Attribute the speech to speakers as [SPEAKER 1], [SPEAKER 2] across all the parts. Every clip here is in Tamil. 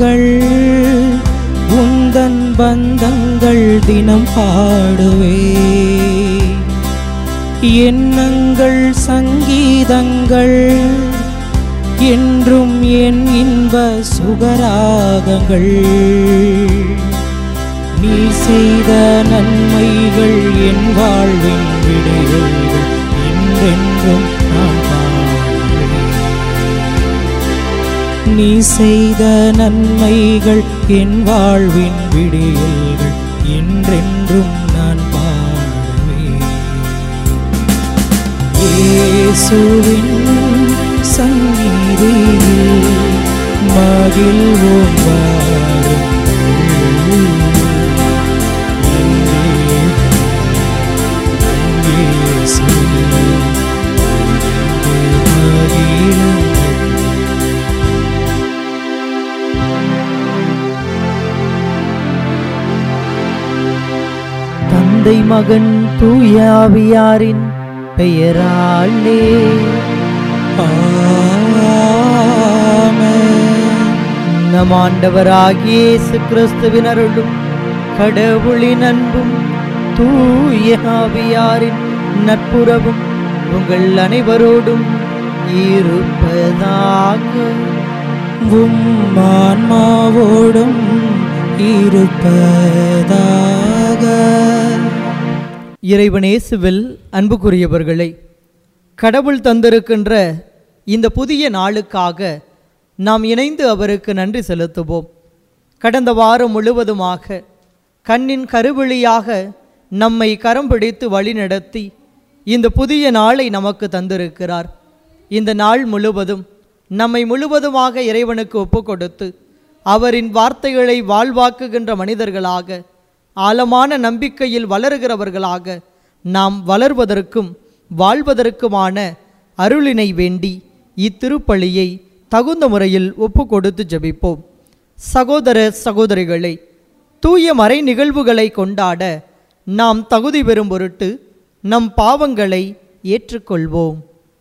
[SPEAKER 1] பந்தங்கள் உந்தன் பந்தங்கள் தினம் பாடுவே எண்ணங்கள் சங்கீதங்கள் என்றும் என் இன்ப சுகராகங்கள் நீ செய்த நன்மைகள் என் வாழ்வின் விடைகள் என்றென்றும் நான் பாடுவேன் நீ செய்த நன்மைகள் என் வாழ்வின் விடியல்கள் என்றென்றும் நான் பாடுவேன் இயேசுவின் சந்நிதியில் மகிழ்வோம் வாருங்கள். எங்கே இயேசுவே, எங்கே மகிழுங்கள்.
[SPEAKER 2] தந்தை மகன் தூயாவியாரின் பெயராலே
[SPEAKER 1] ஆமென்.
[SPEAKER 2] நம் ஆண்டவராகிய இயேசு கிறிஸ்துவின் அருளும் கடவுளின் அன்பும் தூயாவியாரின் நட்புறவும் உங்கள் அனைவரோடும் இருப்பதாக
[SPEAKER 1] உம் ஆன்மாவோடும் இருப்பதாக
[SPEAKER 2] இறைவனேசுவில் அன்புக்குரியவர்களே கடவுள் தந்திருக்கின்ற இந்த புதிய நாளுக்காக நாம் இணைந்து அவருக்கு நன்றி செலுத்துவோம் கடந்த வாரம் முழுவதுமாக கண்ணின் கருவழியாக நம்மை கரம் பிடித்து வழிநடத்தி இந்த புதிய நாளை நமக்கு தந்திருக்கிறார் இந்த நாள் முழுவதும் நம்மை முழுவதுமாக இறைவனுக்கு ஒப்புக்கொடுத்து அவரின் வார்த்தைகளை வாழ்வாக்குகின்ற மனிதர்களாக ஆழமான நம்பிக்கையில் வளருகிறவர்களாக நாம் வளர்வதற்கும் வாழ்வதற்குமான அருளினை வேண்டி இத்திருப்பலியை தகுந்த முறையில் ஒப்புக்கொடுத்து ஜெபிப்போம் சகோதர சகோதரிகளை தூய மறை நிகழ்வுகளை கொண்டாட நாம் தகுதி பெறும் பொருட்டு நம் பாவங்களை ஏற்றுக்கொள்வோம்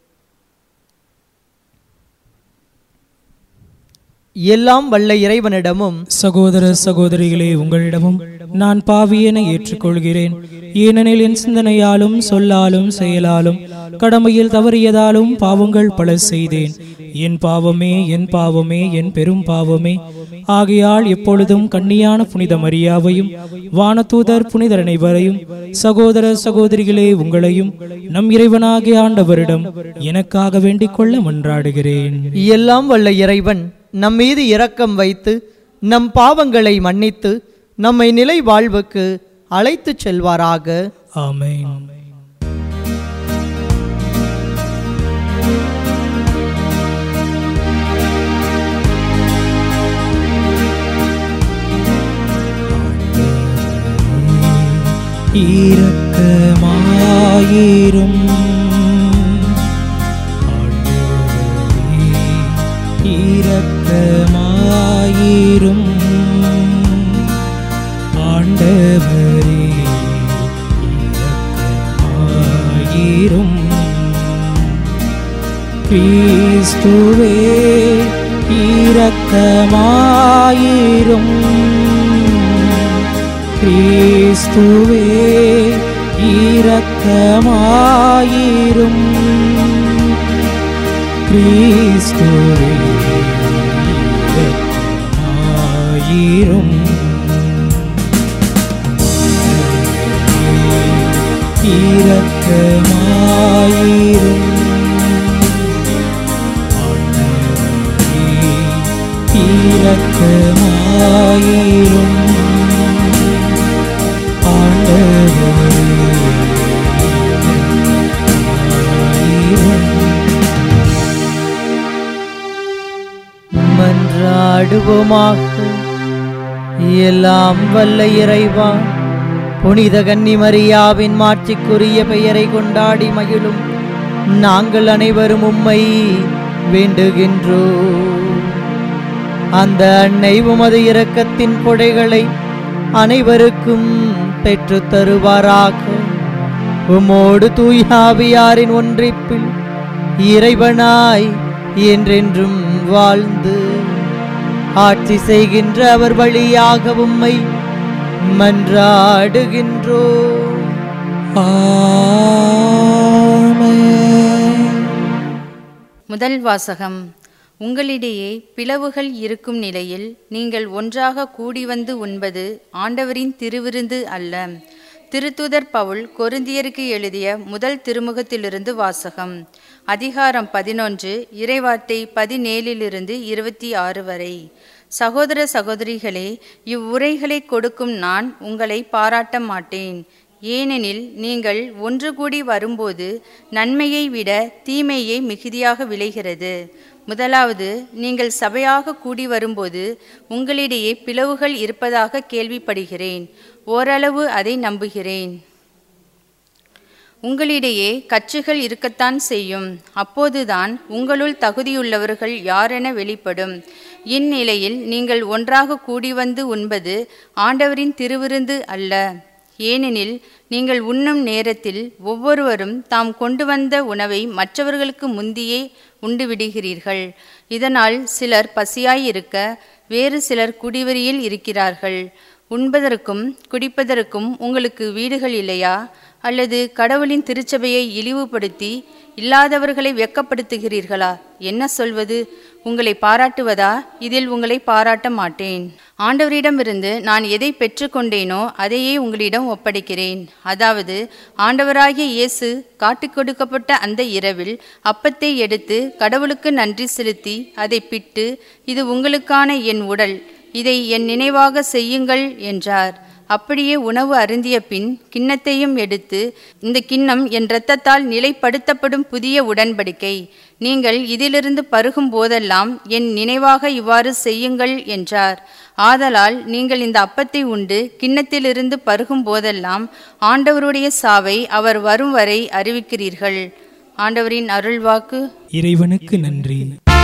[SPEAKER 2] எல்லாம் வல்ல இறைவனிடமும்
[SPEAKER 1] சகோதர சகோதரிகளே உங்களிடமும் நான் பாவியென ஏற்றுக்கொள்கிறேன் ஏனெனில் என் சிந்தனையாலும் சொல்லாலும் செயலாலும் கடமையில் தவறியதாலும் பாவங்கள் பல செய்தேன் என் பாவமே என் பாவமே என் பெரும் பாவமே ஆகையால் எப்பொழுதும் கண்ணியான புனித மரியாவையும் வானதூதர் புனிதர் அனைவரையும் சகோதர சகோதரிகளே உங்களையும் நம் இறைவனாகிய ஆண்டவரிடம் எனக்காக வேண்டிக் கொள்ள மன்றாடுகிறேன்
[SPEAKER 2] எல்லாம் வல்ல இறைவன் நம் மீது இரக்கம் வைத்து நம் பாவங்களை மன்னித்து நம்மை நிலை வாழ்வுக்கு அழைத்துச் செல்வாராக
[SPEAKER 1] ஆமென் இரக்கமாயிரும் ஆண்டவரே, இரக்கமாயிரும் ஆண்டவரே இரக்கமாயிரும் கிறிஸ்துவே இரக்கமாயிரும் கிறிஸ்துவே இரக்கமாயிரும் கிறிஸ்துவே இரக்கமாயிரும் இரக்கமாயிரும் ஆண்டவரே, இரக்கமாயிரும் ஆண்டவரே, இரக்கமாயிரும்
[SPEAKER 2] மன்றாடுவோமாக எல்லாம் வல்ல இறைவா புனித கன்னிமரியாவின் மாட்சிக்குரிய பெயரை கொண்டாடி மகிழும் நாங்கள் அனைவரும் உம்மை வேண்டுகின்றோம் அந்த அன்னை உமது இரக்கத்தின் கொடைகளை அனைவருக்கும் பெற்றுத் தருவாராக உமோடு தூயாவியாரின் ஒன்றிப்பில் இறைவனாய் என்றென்றும் வாழ்ந்து ஆட்சி செய்கின்ற அவர் வழியாக உம்மை மன்றாடுகின்றோ
[SPEAKER 1] ஆமென்
[SPEAKER 3] முதல் வாசகம் உங்களிடையே பிளவுகள் இருக்கும் நிலையில் நீங்கள் ஒன்றாக கூடி வந்து உண்பது ஆண்டவரின் திருவிருந்து அல்ல திருத்துதர் பவுல் கொருந்தியருக்கு எழுதிய முதல் திருமுகத்திலிருந்து வாசகம் அதிகாரம் பதினொன்று இறைவார்த்தை பதினேழிலிருந்து இருபத்தி ஆறு வரை சகோதர சகோதரிகளே இவ்வுரைகளை கொடுக்கும் நான் உங்களை பாராட்ட மாட்டேன் ஏனெனில் நீங்கள் ஒன்று கூடி வரும்போது நன்மையை விட தீமையே மிகுதியாக விளைகிறது முதலாவது நீங்கள் சபையாக கூடி வரும்போது உங்களிடையே பிளவுகள் இருப்பதாக கேள்விப்படுகிறேன் ஓரளவு அதை நம்புகிறேன் உங்களிடையே கட்சிகள் இருக்கத்தான் செய்யும் அப்போதுதான் உங்களுள் தகுதியுள்ளவர்கள் யாரென வெளிப்படும் இந்நிலையில் நீங்கள் ஒன்றாக கூடி வந்து உண்பது ஆண்டவரின் திருவிருந்து அல்ல ஏனெனில் நீங்கள் உண்ணும் நேரத்தில் ஒவ்வொருவரும் தாம் கொண்டு வந்த உணவை மற்றவர்களுக்கு முந்தியே உண்டு விடுகிறீர்கள் இதனால் சிலர் பசியாயிருக்க வேறு சிலர் குடிவெறியில் இருக்கிறார்கள் உண்பதற்கும் குடிப்பதற்கும் உங்களுக்கு வீடுகள் இல்லையா அல்லது கடவுளின் திருச்சபையை இழிவுபடுத்தி இல்லாதவர்களை வெட்கப்படுத்துகிறீர்களா என்ன சொல்வது உங்களை பாராட்டுவதா இதில் உங்களை பாராட்ட மாட்டேன் ஆண்டவரிடமிருந்து நான் எதை பெற்றுக்கொண்டேனோ அதையே உங்களிடம் ஒப்படைக்கிறேன் அதாவது ஆண்டவராகிய இயேசு காட்டிக் கொடுக்கப்பட்ட அந்த இரவில் அப்பத்தை எடுத்து கடவுளுக்கு நன்றி செலுத்தி அதை பிட்டு இது உங்களுக்கான என் உடல் இதை என் நினைவாக செய்யுங்கள் என்றார் அப்படியே உணவு அருந்திய பின் கிண்ணத்தையும் எடுத்து இந்த கிண்ணம் என் இரத்தத்தால் நிலைப்படுத்தப்படும் புதிய உடன்படிக்கை நீங்கள் இதிலிருந்து பருகும் போதெல்லாம் என் நினைவாக இவ்வாறு செய்யுங்கள் என்றார் ஆதலால் நீங்கள் இந்த அப்பத்தை உண்டு கிண்ணத்திலிருந்து பருகும் போதெல்லாம் ஆண்டவருடைய சாவை அவர் வரும் வரை அறிவிக்கிறீர்கள் ஆண்டவரின் அருள்வாக்கு
[SPEAKER 1] இறைவனுக்கு நன்றி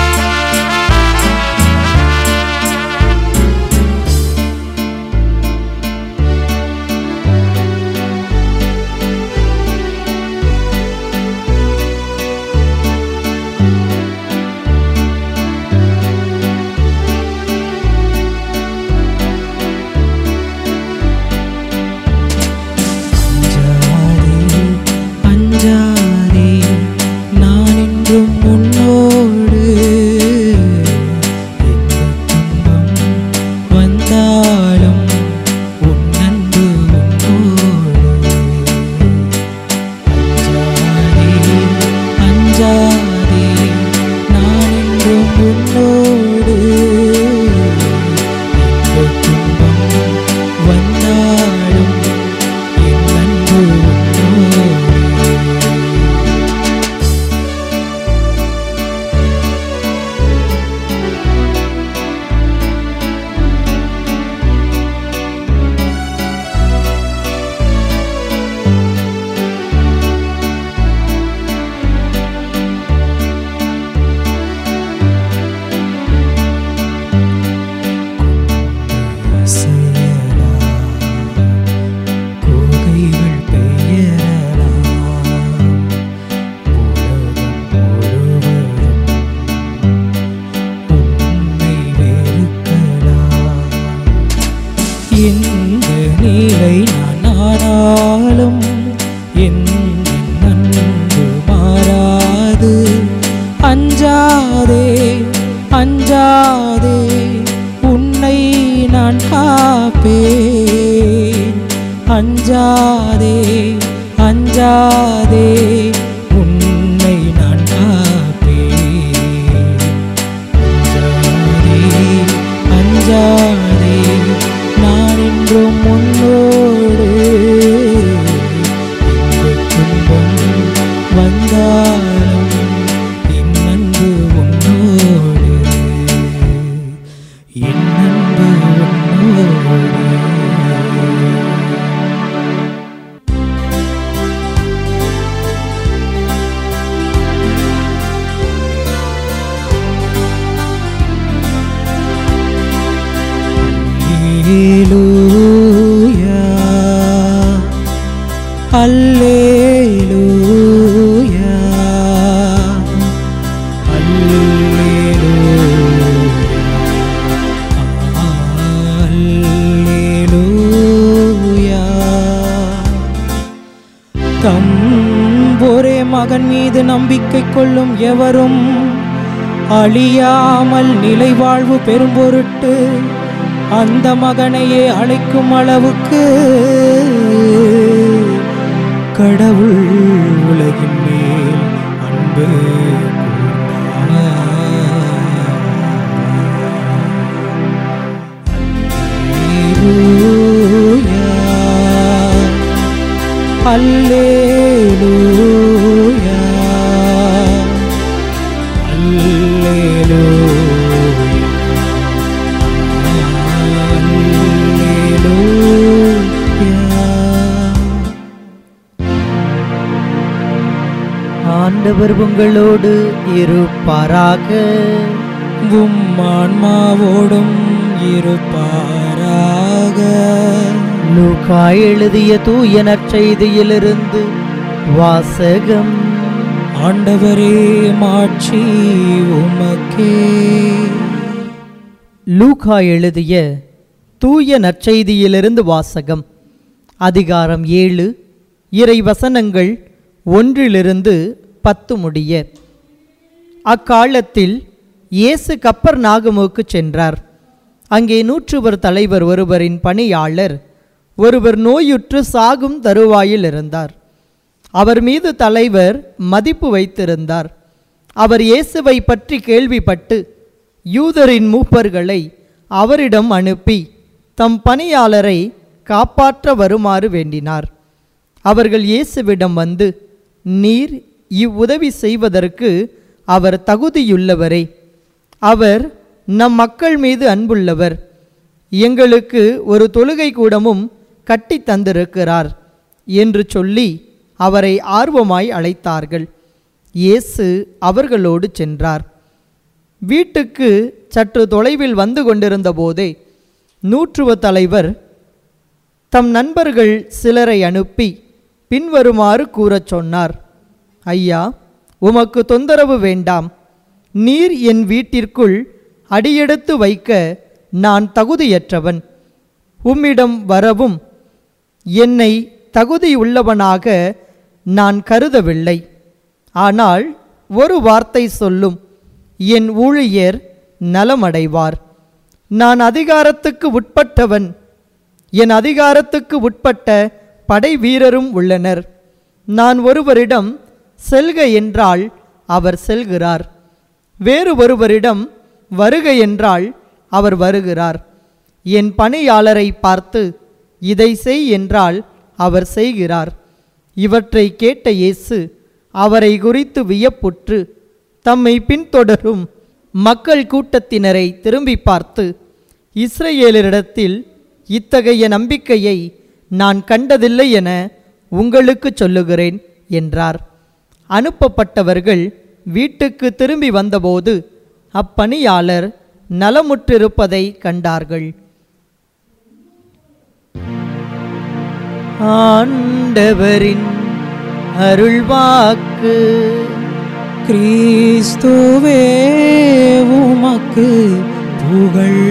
[SPEAKER 1] அஞ்சாதே அஞ்சாதே நான் என்றும் உன்னோடு எந்த துன்பம் வந்தாலும் உன் அன்பு உன்னோடு அஞ்சாதே அஞ்சாதே நான் என்றும் உன்னோடு எந்த துன்பம் வந்தாலும் என் அன்பு உன்னோடு செய்யலாம் கோகைகள் பெயரலாம் உலகம் முழுவதும் உன்னை வெறுக்கலாம் எந்த நிலை நான் ஆனாலும் எந்த நன்பு மாறாது அஞ்சாதே அஞ்சாதே உன்னை நான் காப்பேன் அஞ்சாதே அஞ்சாதே உன்னை நான் காப்பேன் அஞ்சாதே அஞ்சாதே நான் என்றும் உன்னோடு எந்த துன்பம் வந்தாலும் என் அன்பு உன்னோடு என் அன்பு உன்னோடு Alleluia. Alleluia. ஒரே மகன் மீது நம்பிக்கை கொள்ளும் எவரும் அழியாமல் நிலை வாழ்வு பெறும் பொருட்டு அந்த மகனையே அழைக்கும் அளவுக்கு கடவுள் உலகின் மேல் அன்பு கூர்ந்தார். அல்லேலூயா அல்லேலூயா அல்லேலூயா
[SPEAKER 2] ஆண்டவர் உங்களோடு இருப்பாராக
[SPEAKER 1] உம் ஆன்மாவோடும் இருப்பாராக
[SPEAKER 2] லூக்கா எழுதிய தூய நற்செய்தியிலிருந்து வாசகம்
[SPEAKER 1] ஆண்டவரே மாட்சி உமக்கே
[SPEAKER 2] லூக்கா எழுதிய தூய நற்செய்தியிலிருந்து வாசகம் அதிகாரம் ஏழு இறை வசனங்கள் ஒன்றிலிருந்து பத்து முடிய அக்காலத்தில் இயேசு கப்பர் நாகமுக்கு சென்றார் அங்கே நூற்றுவர் தலைவர் ஒருவரின் பணியாளர் ஒருவர் நோயுற்று சாகும் தருவாயில் இருந்தார் அவர் மீது தலைவர் மதிப்பு வைத்திருந்தார் அவர் இயேசுவை பற்றி கேள்விப்பட்டு யூதரின் மூப்பர்களை அவரிடம் அனுப்பி தம் பணியாளரை காப்பாற்ற வருமாறு வேண்டினார் அவர்கள் இயேசுவிடம் வந்து நீர் இவ்வுதவி செய்வதற்கு அவர் தகுதியுள்ளவரே அவர் நம் மக்கள் மீது அன்புள்ளவர் எங்களுக்கு ஒரு தொழுகை கூடமும் கட்டி தந்திருக்கிறார் என்று சொல்லி அவரை ஆர்வமாய் அழைத்தார்கள் இயேசு அவர்களோடு சென்றார் வீட்டுக்கு சற்று தொலைவில் வந்து கொண்டிருந்த போதே நூற்றுவ தலைவர் தம் நண்பர்கள் சிலரை அனுப்பி பின்வருமாறு கூறச் சொன்னார் ஐயா உமக்கு தொந்தரவு வேண்டாம் நீர் என் வீட்டிற்குள் அடியெடுத்து வைக்க நான் தகுதியற்றவன் உம்மிடம் வரவும் என்னை தகுதியுள்ளவனாக நான் கருதவில்லை ஆனால் ஒரு வார்த்தை சொல்லும் என் ஊழியர் நலமடைவார் நான் அதிகாரத்துக்கு உட்பட்டவன் என் அதிகாரத்துக்கு உட்பட்ட படை வீரரும் உள்ளனர் நான் ஒருவரிடம் செல்க என்றால் அவர் செல்கிறார் வேறு ஒருவரிடம் வருக என்றால் அவர் வருகிறார் என் பணியாளரை பார்த்து இதை செய் என்றால் அவர் செய்கிறார் இவற்றை கேட்ட இயேசு அவரை குறித்து வியப்புற்று தம்மை பின்தொடரும் மக்கள் கூட்டத்தினரை திரும்பி பார்த்து இஸ்ரவேலரிடத்தில் இத்தகைய நம்பிக்கையை நான் கண்டதில்லை என உங்களுக்கு சொல்லுகிறேன் என்றார் அனுப்பப்பட்டவர்கள் வீட்டுக்கு திரும்பி வந்தபோது அப்பணியாளர் நலமுற்றிருப்பதை கண்டார்கள் ஆண்டவரின் அருள்வாக்கு
[SPEAKER 1] கிறிஸ்துவே உமக்கு புகழ்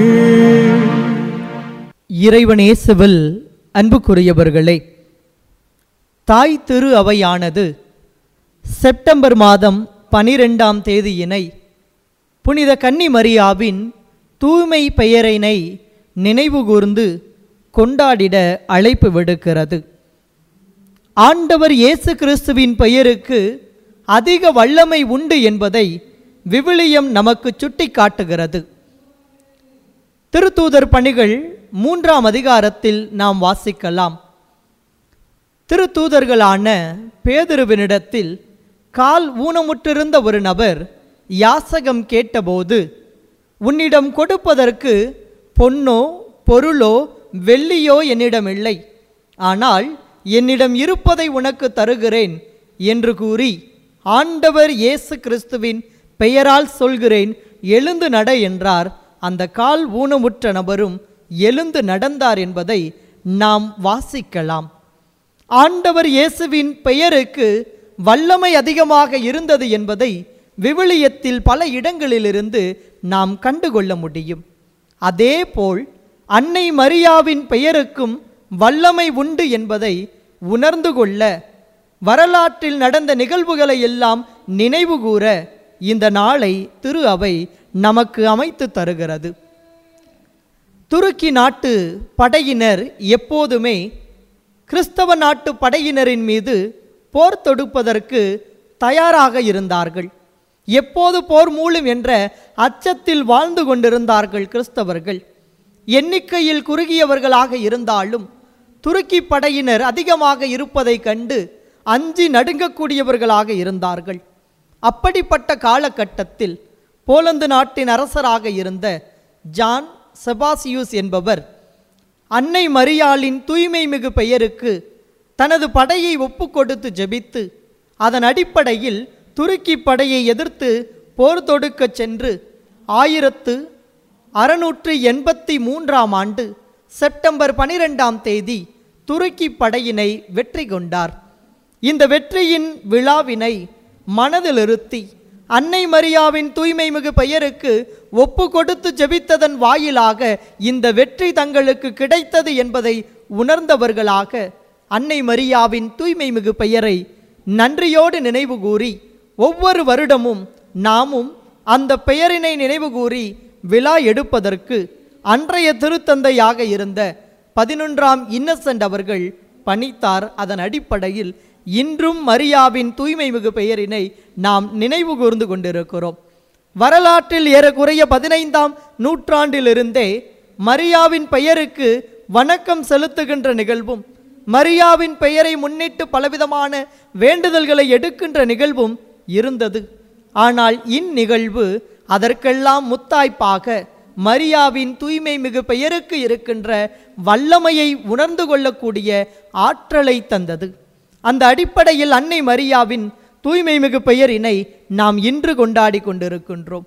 [SPEAKER 2] இறைவனேசுவில் அன்புக்குரியவர்களே தாய் திரு அவையானது செப்டம்பர் மாதம் பனிரெண்டாம் தேதியினை புனித கன்னி மரியாவின் தூய்மை பெயரினை நினைவுகூர்ந்து கொண்டாடிட அழைப்பு விடுக்கிறது ஆண்டவர் இயேசு கிறிஸ்துவின் பெயருக்கு அதிக வல்லமை உண்டு என்பதை விவிலியம் நமக்கு சுட்டிக்காட்டுகிறது திருத்தூதர் பணிகள் மூன்றாம் அதிகாரத்தில் நாம் வாசிக்கலாம் திருத்தூதர்களான பேதுருவினிடத்தில் கால் ஊனமுற்றிருந்த ஒரு நபர் யாசகம் கேட்டபோது உன்னிடம் கொடுப்பதற்கு பொன்னோ பொருளோ வெள்ளியோ என்னிடம் இல்லை ஆனால் என்னிடம் இருப்பதை உனக்கு தருகிறேன் என்று கூறி ஆண்டவர் இயேசு கிறிஸ்துவின் பெயரால் சொல்கிறேன் எழுந்து நட என்றார் அந்த கால் ஊனமுற்ற நபரும் எழுந்து நடந்தார் என்பதை நாம் வாசிக்கலாம் ஆண்டவர் இயேசுவின் பெயருக்கு வல்லமை அதிகமாக இருந்தது என்பதை விவிலியத்தில் பல இடங்களிலிருந்து நாம் கண்டுகொள்ள முடியும் அதேபோல் அன்னை மரியாவின் பெயருக்கும் வல்லமை உண்டு என்பதை உணர்ந்து கொள்ள வரலாற்றில் நடந்த நிகழ்வுகளை எல்லாம் நினைவுகூர இந்த நாளை திரு அவை நமக்கு அமைத்து தருகிறது துருக்கி நாட்டு படையினர் எப்போதுமே கிறிஸ்தவ நாட்டு படையினரின் மீது போர் தொடுப்பதற்கு தயாராக இருந்தார்கள் எப்போது போர் மூளும் என்ற அச்சத்தில் வாழ்ந்து கொண்டிருந்தார்கள் கிறிஸ்தவர்கள் எண்ணிக்கையில் குறுகியவர்களாக இருந்தாலும் துருக்கி படையினர் அதிகமாக இருப்பதைக் கண்டு அஞ்சி நடுங்கக்கூடியவர்களாக இருந்தார்கள் அப்படிப்பட்ட காலகட்டத்தில் போலந்து நாட்டின் அரசராக இருந்த ஜான் செபாசியூஸ் என்பவர் அன்னை மரியாளின் தூய்மை மிகு பெயருக்கு தனது படையை ஒப்புக்கொடுத்து ஜெபித்து அதன் அடிப்படையில் துருக்கி படையை எதிர்த்து போர் தொடுக்கச் சென்று ஆயிரத்து அறுநூற்று எண்பத்தி மூன்றாம் ஆண்டு செப்டம்பர் பனிரெண்டாம் தேதி துருக்கி படையினை வெற்றி கொண்டார் இந்த வெற்றியின் விழாவினை மனதில் இருத்தி அன்னை மரியாவின் தூய்மை மிகு பெயருக்கு ஒப்பு கொடுத்து ஜெபித்ததன் வாயிலாக இந்த வெற்றி தங்களுக்கு கிடைத்தது என்பதை உணர்ந்தவர்களாக அன்னை மரியாவின் தூய்மை மிகு பெயரை நன்றியோடு நினைவு கூறி ஒவ்வொரு வருடமும் நாமும் அந்த பெயரினை நினைவு கூறி விழா எடுப்பதற்கு அன்றைய திருத்தந்தையாக இருந்த பதினொன்றாம் இன்னசென்ட் அவர்கள் பணித்தார் அதன் அடிப்படையில் இன்றும் மரியாவின் தூய்மை மிகு பெயரினை நாம் நினைவு கூர்ந்து கொண்டிருக்கிறோம் வரலாற்றில் ஏறக்குறைய பதினைந்தாம் நூற்றாண்டிலிருந்தே மரியாவின் பெயருக்கு வணக்கம் செலுத்துகின்ற நிகழ்வும் மரியாவின் பெயரை முன்னிட்டு பலவிதமான வேண்டுதல்களை எடுக்கின்ற நிகழ்வும் இருந்தது ஆனால் இந்நிகழ்வு அதற்கெல்லாம் முத்தாய்ப்பாக மரியாவின் தூய்மை மிகு பெயருக்கு இருக்கின்ற வல்லமையை உணர்ந்து கொள்ளக்கூடிய ஆற்றலை தந்தது அந்த அடிப்படையில் அன்னை மரியாவின் தூய்மை மிகு பெயரினை நாம் இன்று கொண்டாடி கொண்டிருக்கின்றோம்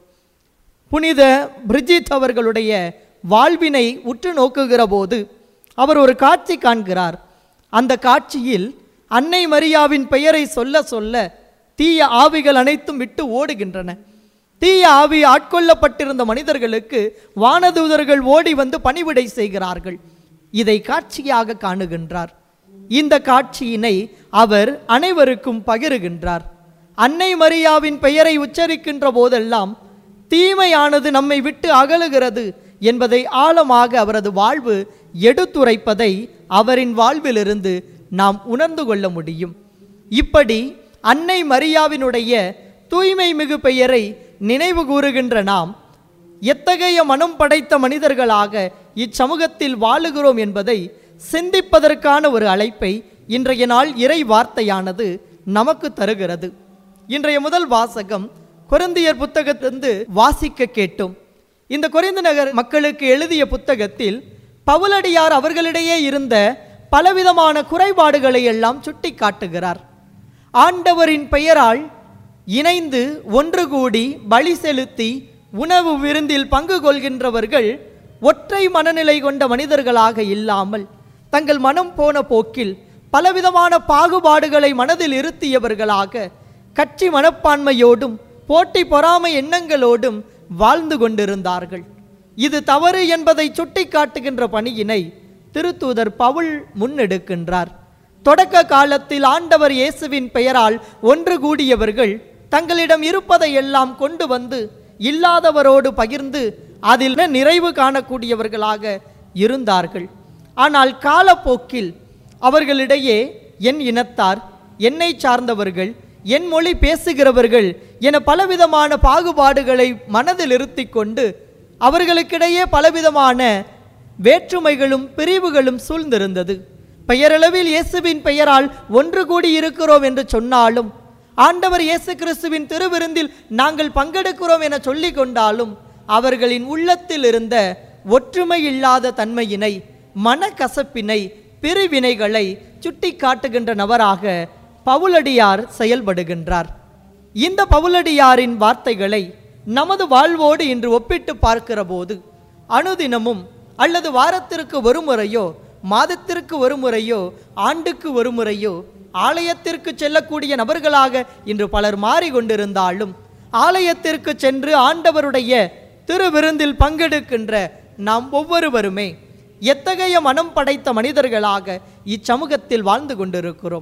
[SPEAKER 2] புனித பிரிஜித் அவர்களுடைய வாழ்வினை உற்று நோக்குகிற போது அவர் ஒரு காட்சி காண்கிறார் அந்த காட்சியில் அன்னை மரியாவின் பெயரை சொல்ல சொல்ல தீய ஆவிகள் அனைத்தும் விட்டு ஓடுகின்றன தீய ஆவி ஆட்கொள்ளப்பட்டிருந்த மனிதர்களுக்கு வானதூதர்கள் ஓடி வந்து பணிவிடை செய்கிறார்கள் இதை காட்சியாக காணுகின்றார் இந்த காட்சியினை அவர் அனைவருக்கும் பகிருகின்றார் அன்னை மரியாவின் பெயரை உச்சரிக்கின்ற போதெல்லாம் தீமையானது நம்மை விட்டு அகலுகிறது என்பதை ஆழமாக அவரது வாழ்வு எடுத்துரைப்பதை அவரின் வாழ்விலிருந்து நாம் உணர்ந்து கொள்ள முடியும் இப்படி அன்னை மரியாவினுடைய தூய்மை மிகு பெயரை நினைவு கூறுகின்ற நாம் எத்தகைய மனம் படைத்த மனிதர்களாக இச்சமூகத்தில் வாழுகிறோம் என்பதை சிந்திப்பதற்கான ஒரு அழைப்பை இன்றைய நாள் இறை வார்த்தையானது நமக்கு தருகிறது இன்றைய முதல் வாசகம் கொரிந்தியர் புத்தகத்திலிருந்து வாசிக்க கேட்டோம் இந்த கொரிந்து நகர் மக்களுக்கு எழுதிய புத்தகத்தில் பவுலடியார் அவர்களிடையே இருந்த பலவிதமான குறைபாடுகளை எல்லாம் சுட்டி காட்டுகிறார் ஆண்டவரின் பெயரால் இணைந்து ஒன்று கூடி பலி செலுத்தி உணவு விருந்தில் பங்கு கொள்கின்றவர்கள் ஒற்றை மனநிலை கொண்ட மனிதர்களாக இல்லாமல் தங்கள் மனம் போன போக்கில் பலவிதமான பாகுபாடுகளை மனதில் இருத்தியவர்களாக கட்சி மனப்பான்மையோடும் போட்டி பொறாமை எண்ணங்களோடும் வாழ்ந்து கொண்டிருந்தார்கள் இது தவறு என்பதை சுட்டிக்காட்டுகின்ற பணியினை திருத்தூதர் பவுல் முன்னெடுக்கின்றார் தொடக்க காலத்தில் ஆண்டவர் இயேசுவின் பெயரால் ஒன்று கூடியவர்கள் தங்களிடம் இருப்பதை எல்லாம் கொண்டு வந்து இல்லாதவரோடு பகிர்ந்து அதில் நிறைவு காணக்கூடியவர்களாக இருந்தார்கள் ஆனால் காலப்போக்கில் அவர்களிடையே என் இனத்தார் என்னை சார்ந்தவர்கள் என் மொழி பேசுகிறவர்கள் என பலவிதமான பாகுபாடுகளை மனதில் இருத்திக் கொண்டு அவர்களுக்கிடையே பலவிதமான வேற்றுமைகளும் பிரிவுகளும் சூழ்ந்திருந்தது பெயரளவில் இயேசுவின் பெயரால் ஒன்று கூடி இருக்கிறோம் என்று சொன்னாலும் ஆண்டவர் இயேசு கிறிஸ்துவின் திருவிருந்தில் நாங்கள் பங்கெடுக்கிறோம் என சொல்லிக் கொண்டாலும் அவர்களின் உள்ளத்தில் இருந்த ஒற்றுமை இல்லாத தன்மையினை மனக்கசப்பினை பிரிவினைகளை சுட்டி காட்டுகின்ற நபராக பவுலடியார் செயல்படுகின்றார் இந்த பவுலடியாரின் வார்த்தைகளை நமது வாழ்வோடு இன்று ஒப்பிட்டு பார்க்கிற போது அனுதினமும் அல்லது வாரத்திற்கு ஒரு முறையோ மாதத்திற்கு ஒரு முறையோ ஆண்டுக்கு ஒரு முறையோ ஆலயத்திற்கு செல்லக்கூடிய நபர்களாக இன்று பலர் மாறிக்கொண்டிருந்தாலும் ஆலயத்திற்கு சென்று ஆண்டவருடைய திருவிருந்தில் பங்கெடுக்கின்ற நாம் ஒவ்வொருவருமே எத்தகைய மனம் படைத்த மனிதர்களாக இச்சமூகத்தில் வாழ்ந்து கொண்டிருக்கிறோம்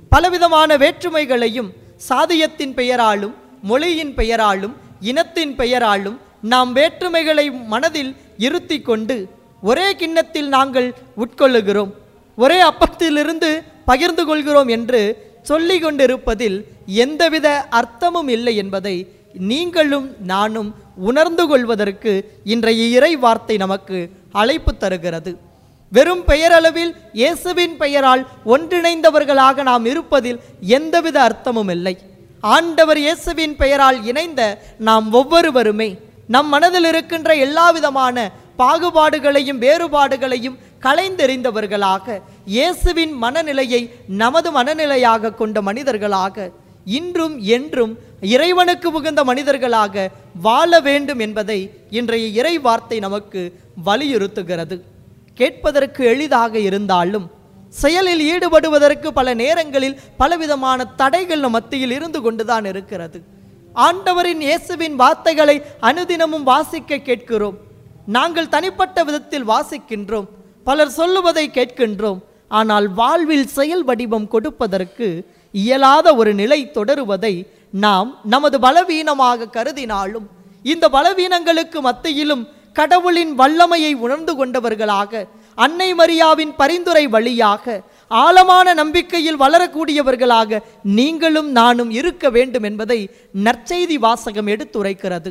[SPEAKER 2] பலவிதமான வேற்றுமைகளையும் சாதியத்தின் பெயராலும் மொழியின் பெயராலும் இனத்தின் பெயராலும் நாம் வேற்றுமைகளை மனதில் இருத்தி கொண்டு ஒரே கிண்ணத்தில் நாங்கள் உட்கொள்ளுகிறோம் ஒரே அப்பத்திலிருந்து பகிர்ந்து கொள்கிறோம் என்று சொல்லிக் கொண்டிருப்பதில் எந்தவித அர்த்தமும் இல்லை என்பதை நீங்களும் நானும் உணர்ந்து கொள்வதற்கு இன்றைய இறை வார்த்தை நமக்கு அழைப்பு தருகிறது வெறும் பெயரளவில் இயேசுவின் பெயரால் ஒன்றிணைந்தவர்களாக நாம் இருப்பதில் எந்தவித அர்த்தமும் இல்லை ஆண்டவர் இயேசுவின் பெயரால் இணைந்த நாம் ஒவ்வொருவருமே நம் மனதில் இருக்கின்ற எல்லா விதமான பாகுபாடுகளையும் வேறுபாடுகளையும் களைந்தெறிந்தவர்களாக இயேசுவின் மனநிலையை நமது மனநிலையாக கொண்ட மனிதர்களாக இன்றும் என்றும் இறைவனுக்கு உகந்த மனிதர்களாக வாழ வேண்டும் என்பதை இன்றைய இறை வார்த்தை நமக்கு வலியுறுத்துகிறது கேட்பதற்கு எளிதாக இருந்தாலும் செயலில் ஈடுபடுவதற்கு பல நேரங்களில் பலவிதமான தடைகள் நம் மத்தியில் இருந்து கொண்டுதான் இருக்கிறது ஆண்டவரின் இயேசுவின் வார்த்தைகளை அனுதினமும் வாசிக்க கேட்கிறோம் நாங்கள் தனிப்பட்ட விதத்தில் வாசிக்கின்றோம் பலர் சொல்லுவதை கேட்கின்றோம் ஆனால் வாழ்வில் செயல் வடிவம் கொடுப்பதற்கு இயலாத ஒரு நிலை தொடருவதை நாம் நமது பலவீனமாக கருதினாலும் இந்த பலவீனங்களுக்கு மத்தியிலும் கடவுளின் வல்லமையை உணர்ந்து கொண்டவர்களாக அன்னை மரியாவின் பரிந்துரை வழியாக ஆழமான நம்பிக்கையில் வளரக்கூடியவர்களாக நீங்களும் நானும் இருக்க வேண்டும் என்பதை நற்செய்தி வாசகம் எடுத்துரைக்கிறது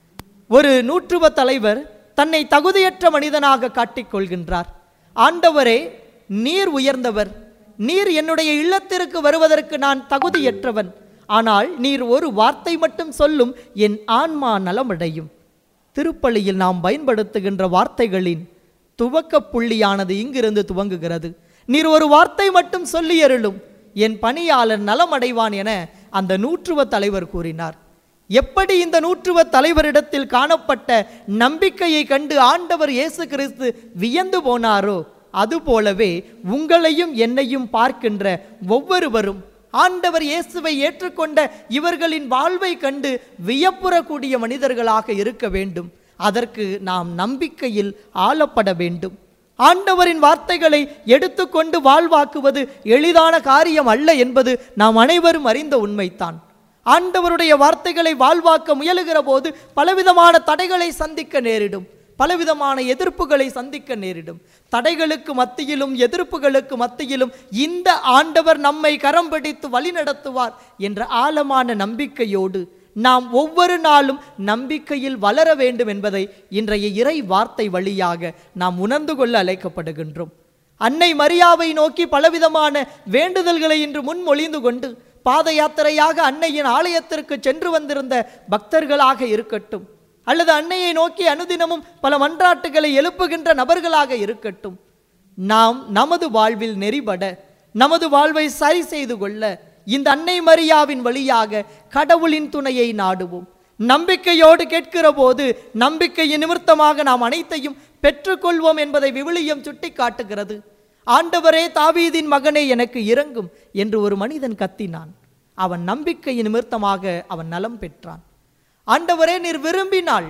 [SPEAKER 2] ஒரு நூற்றுவ தலைவர் தன்னை தகுதியற்ற மனிதனாக காட்டிக்கொள்கின்றார் ஆண்டவரே நீர் உயர்ந்தவர் நீர் என்னுடைய இல்லத்திற்கு வருவதற்கு நான் தகுதியற்றவன் ஆனால் நீர் ஒரு வார்த்தை மட்டும் சொல்லும் என் ஆன்மா நலமடையும் திருப்பலியில் நாம் பயன்படுத்துகின்ற வார்த்தைகளின் துவக்க புள்ளியானது இங்கிருந்து துவங்குகிறது நீர் ஒரு வார்த்தை மட்டும் சொல்லி அருளும் என் பணியாளர் நலமடைவான் என அந்த நூற்றுவ தலைவர் கூறினார் எப்படி இந்த நூற்றுவ தலைவரிடத்தில் காணப்பட்ட நம்பிக்கையை கண்டு ஆண்டவர் இயேசு கிறிஸ்து வியந்து போனாரோ அதுபோலவே உங்களையும் என்னையும் பார்க்கின்ற ஒவ்வொருவரும் ஆண்டவர் இயேசுவை ஏற்றுக்கொண்ட இவர்களின் வாழ்வை கண்டு வியப்புறக்கூடிய மனிதர்களாக இருக்க வேண்டும் அதற்கு நாம் நம்பிக்கையில் ஆளப்பட வேண்டும் ஆண்டவரின் வார்த்தைகளை எடுத்துக்கொண்டு வாழ்வாக்குவது எளிதான காரியம் அல்ல என்பது நாம் அனைவரும் அறிந்த உண்மைத்தான் ஆண்டவருடைய வார்த்தைகளை வாழ்வாக்க முயலுகிற போது பலவிதமான தடைகளை சந்திக்க நேரிடும் பலவிதமான எதிர்ப்புகளை சந்திக்க நேரிடும் தடைகளுக்கு மத்தியிலும் எதிர்ப்புகளுக்கு மத்தியிலும் இந்த ஆண்டவர் நம்மை கரம் பிடித்து வழிநடத்துவார் என்ற ஆழமான நம்பிக்கையோடு நாம் ஒவ்வொரு நாளும் நம்பிக்கையில் வளர வேண்டும் என்பதை இன்றைய இறை வார்த்தை வழியாக நாம் உணர்ந்து கொள்ள அழைக்கப்படுகின்றோம் அன்னை மரியாவை நோக்கி பலவிதமான வேண்டுதல்களை இன்று முன்மொழிந்து கொண்டு பாத யாத்திரையாக அன்னையின் ஆலயத்திற்கு சென்று வந்திருந்த பக்தர்களாக இருக்கட்டும் அல்லது அன்னையை நோக்கி அனுதினமும் பல மன்றாட்டுகளை எழுப்புகின்ற நபர்களாக இருக்கட்டும் நாம் நமது வாழ்வில் நெறிபட நமது வாழ்வை சரி செய்து கொள்ள இந்த அன்னை மரியாவின் வழியாக கடவுளின் துணையை நாடுவோம் நம்பிக்கையோடு கேட்கிற போது நம்பிக்கையின் நிமித்தமாக நாம் அனைத்தையும் பெற்றுக்கொள்வோம் என்பதை விவிலியம் சுட்டி காட்டுகிறது ஆண்டவரே தாவீதின் மகனே எனக்கு இறங்கும் என்று ஒரு மனிதன் கத்தினான் அவன் நம்பிக்கையின் நிமித்தமாக அவன் நலம் பெற்றான் ஆண்டவரே நீர் விரும்பினாள்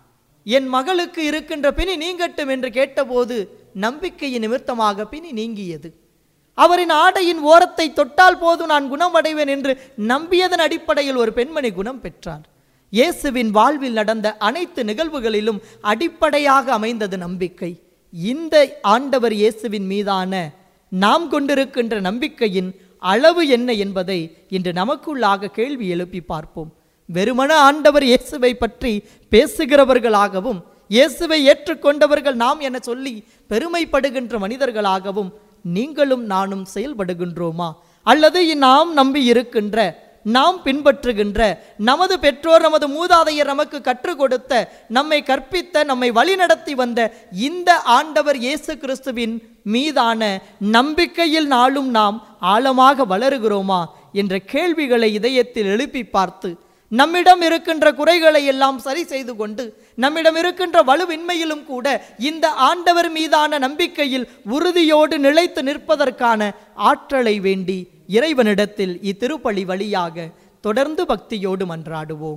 [SPEAKER 2] என் மகளுக்கு இருக்கின்ற பிணி நீங்கட்டும் என்று கேட்டபோது நம்பிக்கையின் நிமித்தமாக பிணி நீங்கியது அவரின் ஆடையின் ஓரத்தை தொட்டால் போது நான் குணமடைவேன் என்று நம்பியதன் அடிப்படையில் ஒரு பெண்மணி குணம் பெற்றார் இயேசுவின் வாழ்வில் நடந்த அனைத்து நிகழ்வுகளிலும் அடிப்படையாக அமைந்தது நம்பிக்கை இந்த ஆண்டவர் இயேசுவின் மீதான நாம் கொண்டிருக்கின்ற நம்பிக்கையின் அளவு என்ன என்பதை இன்று நமக்குள்ளாக கேள்வி எழுப்பி பார்ப்போம் வெறுமன ஆண்டவர் இயேசுவை பற்றி பேசுகிறவர்களாகவும் இயேசுவை ஏற்றுக்கொண்டவர்கள் நாம் என சொல்லி பெருமைப்படுகின்ற மனிதர்களாகவும் நீங்களும் நானும் செயல்படுகின்றோமா அல்லது நாம் நம்பி இருக்கின்ற நாம் பின்பற்றுகின்ற நமது பெற்றோர் நமது மூதாதையர் நமக்கு கற்றுக் கொடுத்த நம்மை கற்பித்த நம்மை வழிநடத்தி வந்த இந்த ஆண்டவர் இயேசு கிறிஸ்துவின் மீதான நம்பிக்கையில் நாளும் நாம் ஆழமாக வளருகிறோமா என்ற கேள்விகளை இதயத்தில் எழுப்பி பார்த்து நம்மிடம் இருக்கின்ற குறைகளை எல்லாம் சரி செய்து கொண்டு நம்மிடம் இருக்கின்ற வலுவின்மையிலும் கூட இந்த ஆண்டவர் மீதான நம்பிக்கையில் உறுதியோடு நிலைத்து நிற்பதற்கான ஆற்றலை வேண்டி இறைவனிடத்தில் இத்திருப்பலி வழியாக தொடர்ந்து பக்தியோடு மன்றாடுவோம்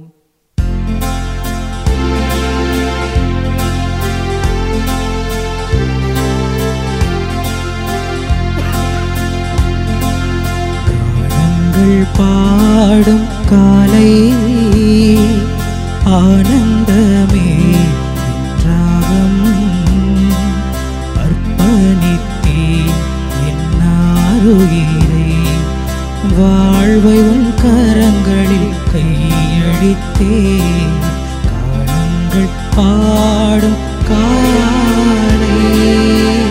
[SPEAKER 1] கானங்கள் பாடும் காலை ஆனந்தமே என்றாகம் அர்ப்பணித்தேன் என்னாருயிரை வாழ்வை உன் கரங்களில் கையளித்தேன் கானங்கள் பாடும் காலை